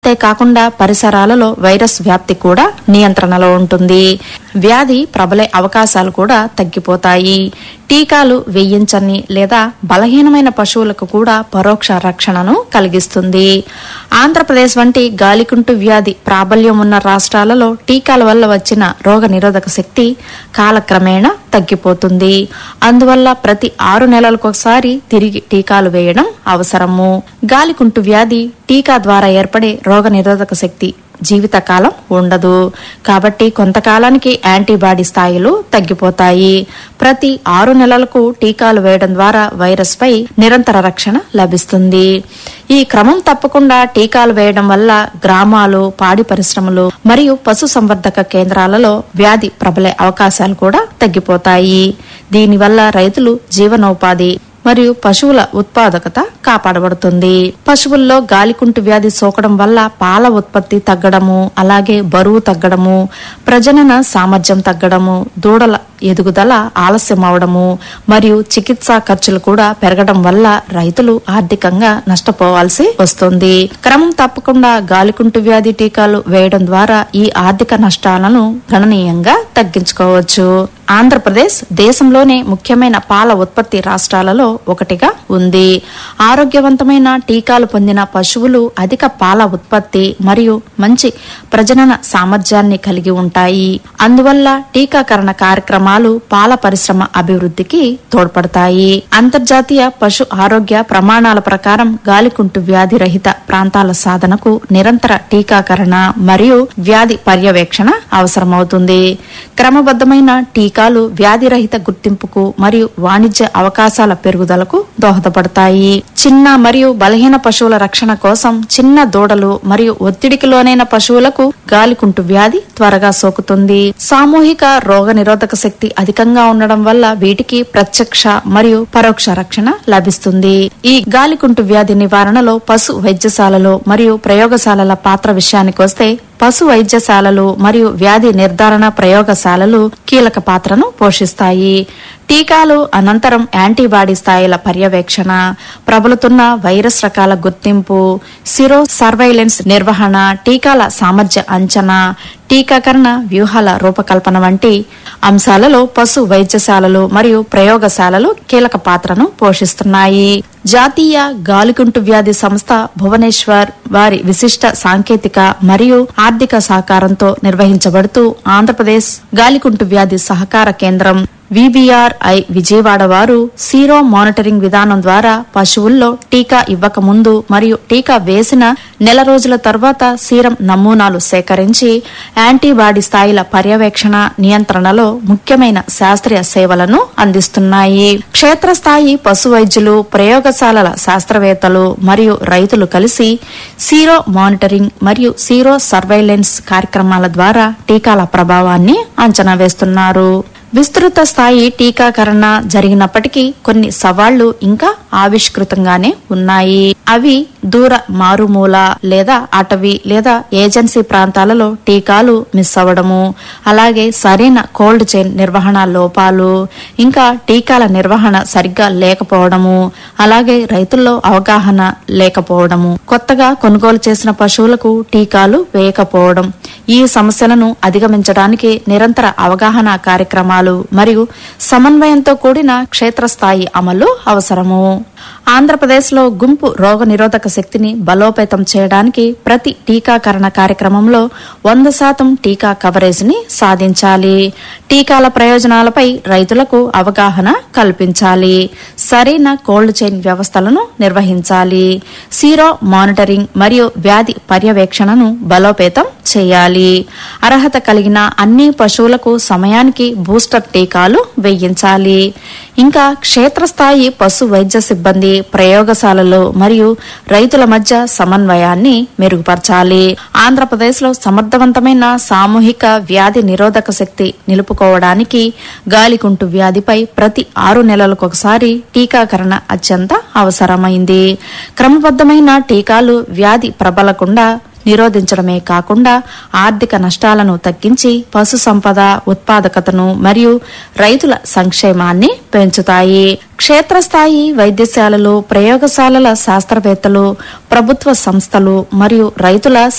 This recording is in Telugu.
అంతేకాకుండా పరిసరాలలో వైరస్ వ్యాప్తి కూడా నియంత్రణలో ఉంటుంది వ్యాధి ప్రబలే అవకాశాలు కూడా తగ్గిపోతాయి టీకాలు వేయించని లేదా బలహీనమైన పశువులకు కూడా పరోక్ష రక్షణను కలిగిస్తుంది ఆంధ్రప్రదేశ్ వంటి గాలికుంటు వ్యాధి ప్రాబల్యం ఉన్న రాష్ట్రాలలో టీకాల వల్ల వచ్చిన రోగ నిరోధక శక్తి కాలక్రమేణా తగ్గిపోతుంది అందువల్ల ప్రతి ఆరు నెలలకొకసారి తిరిగి టీకాలు వేయడం అవసరము గాలికుంటు వ్యాధి టీకా ద్వారా ఏర్పడే రోగ నిరోధక శక్తి జీవితకాలం ఉండదు కాబట్టి కొంతకాలానికి యాంటీబాడీ స్థాయిలు తగ్గిపోతాయి ప్రతి ఆరు నెలలకు టీకాలు వేయడం ద్వారా వైరస్ పై నిరంతర రక్షణ లభిస్తుంది ఈ క్రమం తప్పకుండా టీకాలు వేయడం వల్ల గ్రామాలు పాడి పరిశ్రమలు మరియు పశు సంవర్ధక కేంద్రాలలో వ్యాధి ప్రబలే అవకాశాలు కూడా తగ్గిపోతాయి దీనివల్ల రైతులు జీవనోపాధి మరియు పశువుల ఉత్పాదకత కాపాడబడుతుంది పశువుల్లో గాలికుంటు వ్యాధి సోకడం వల్ల పాల ఉత్పత్తి తగ్గడము అలాగే బరువు తగ్గడము ప్రజనన సామర్థ్యం తగ్గడము దూడల ఎదుగుదల ఆలస్యం అవడము మరియు చికిత్సా ఖర్చులు కూడా పెరగడం వల్ల రైతులు ఆర్థికంగా నష్టపోవాల్సి వస్తుంది క్రమం తప్పకుండా గాలికుంటు వ్యాధి టీకాలు వేయడం ద్వారా ఈ ఆర్థిక నష్టాలను గణనీయంగా తగ్గించుకోవచ్చు ఆంధ్రప్రదేశ్ దేశంలోనే ముఖ్యమైన పాల ఉత్పత్తి రాష్ట్రాలలో ఒకటిగా ఉంది ఆరోగ్యవంతమైన టీకాలు పొందిన పశువులు అధిక పాల ఉత్పత్తి మరియు మంచి ప్రజనన సామర్థ్యాన్ని కలిగి ఉంటాయి అందువల్ల టీకాకరణ కార్యక్రమాలు పాల పరిశ్రమ అభివృద్ధికి తోడ్పడతాయి అంతర్జాతీయ పశు ఆరోగ్య ప్రమాణాల ప్రకారం గాలికుంటు వ్యాధి రహిత ప్రాంతాల సాధనకు నిరంతర టీకాకరణ మరియు వ్యాధి పర్యవేక్షణ అవసరమవుతుంది క్రమబద్ధమైన టీకాలు వ్యాధిరహిత గుర్తింపుకు మరియు వాణిజ్య అవకాశాల పెరుగుదలకు దోహదపడతాయి చిన్న మరియు బలహీన పశువుల రక్షణ కోసం చిన్న దూడలు మరియు ఒత్తిడికి లోనైన పశువులకు గాలికుంటు వ్యాధి త్వరగా సోకుతుంది సామూహిక రోగ నిరోధక శక్తి అధికంగా ఉండడం వల్ల వీటికి ప్రత్యక్ష మరియు పరోక్ష రక్షణ లభిస్తుంది ఈ గాలికుంటు వ్యాధి నివారణలో పశు వైద్యశాలలు మరియు ప్రయోగశాలల పాత్ర విషయానికి వస్తే పశు వైద్యశాలలు మరియు వ్యాధి నిర్ధారణ ప్రయోగశాలలు కీలక పాత్రను పోషిస్తాయి టీకాలు అనంతరం యాంటీబాడీ స్థాయిల పర్యవేక్షణ ప్రబలుతున్న వైరస్ రకాల గుర్తింపు సిరో సర్వైలెన్స్ నిర్వహణ టీకాల సామర్థ్య అంచనా టీకాకరణ వ్యూహాల రూపకల్పన వంటి అంశాలలో పశు వైద్యశాలలు మరియు ప్రయోగశాలలు కీలక పాత్రను పోషిస్తున్నాయి జాతీయ గాలికుంటు వ్యాధి సంస్థ భువనేశ్వర్ వారి విశిష్ట సాంకేతిక మరియు ఆర్థిక సహకారంతో నిర్వహించబడుతూ ఆంధ్రప్రదేశ్ గాలికుంటు వ్యాధి సహకార కేంద్రం విబిఆర్ఐ విజయవాడ వారు సీరో మానిటరింగ్ విధానం ద్వారా పశువుల్లో టీకా ఇవ్వక ముందు మరియు టీకా వేసిన నెల రోజుల తర్వాత సీరం నమూనాలు సేకరించి యాంటీబాడీ స్థాయిల పర్యవేక్షణ నియంత్రణలో ముఖ్యమైన శాస్త్రీయ సేవలను అందిస్తున్నాయి క్షేత్రస్థాయి పశు వైద్యులు ప్రయోగశాలల శాస్త్రవేత్తలు మరియు రైతులు కలిసి సీరో మానిటరింగ్ మరియు సీరో సర్వైలెన్స్ కార్యక్రమాల ద్వారా టీకాల ప్రభావాన్ని అంచనా వేస్తున్నారు విస్తృత స్థాయి టీకాకరణ జరిగినప్పటికీ కొన్ని సవాళ్లు ఇంకా ఆవిష్కృతంగానే ఉన్నాయి అవి దూర మారుమూల లేదా అటవీ లేదా ఏజెన్సీ ప్రాంతాలలో టీకాలు మిస్ అవ్వడము అలాగే సరైన కోల్డ్ చైన్ నిర్వహణ లోపాలు ఇంకా టీకాల నిర్వహణ సరిగ్గా లేకపోవడము అలాగే రైతుల్లో అవగాహన లేకపోవడము కొత్తగా కొనుగోలు చేసిన పశువులకు టీకాలు వేయకపోవడం ఈ సమస్యలను అధిగమించడానికి నిరంతర అవగాహన కార్యక్రమాలు మరియు సమన్వయంతో కూడిన క్షేత్రస్థాయి అమలు అవసరము ఆంధ్రప్రదేశ్లో గుంపు రోగ నిరోధక శక్తిని బలోపేతం చేయడానికి ప్రతి టీకాకరణ కార్యక్రమంలో వంద శాతం టీకా కవరేజ్ ని సాధించాలి టీకాల ప్రయోజనాలపై రైతులకు అవగాహన కల్పించాలి సరైన కోల్డ్ చైన్ వ్యవస్థలను నిర్వహించాలి సీరో మానిటరింగ్ మరియు వ్యాధి పర్యవేక్షణను బలోపేతం చేయాలి అర్హత కలిగిన అన్ని పశువులకు సమయానికి బూస్టర్ టీకాలు వేయించాలి ఇంకా క్షేత్రస్థాయి పశు వైద్య సిబ్బంది ప్రయోగశాలలు మరియు రైతుల మధ్య సమన్వయాన్ని మెరుగుపరచాలి ఆంధ్రప్రదేశ్లో సమర్థవంతమైన సామూహిక వ్యాధి నిరోధక శక్తి నిలుపుకోవడానికి గాలికుంటు వ్యాధిపై ప్రతి ఆరు నెలలకొకసారి టీకాకరణ అత్యంత అవసరమైంది క్రమబద్ధమైన టీకాలు వ్యాధి ప్రబలకుండా నిరోధించడమే కాకుండా ఆర్థిక నష్టాలను తగ్గించి పశు సంపద ఉత్పాదకతను మరియు రైతుల సంక్షేమాన్ని పెంచుతాయి క్షేత్రస్థాయి వైద్యశాలలు ప్రయోగశాలల శాస్త్రవేత్తలు ప్రభుత్వ సంస్థలు మరియు రైతుల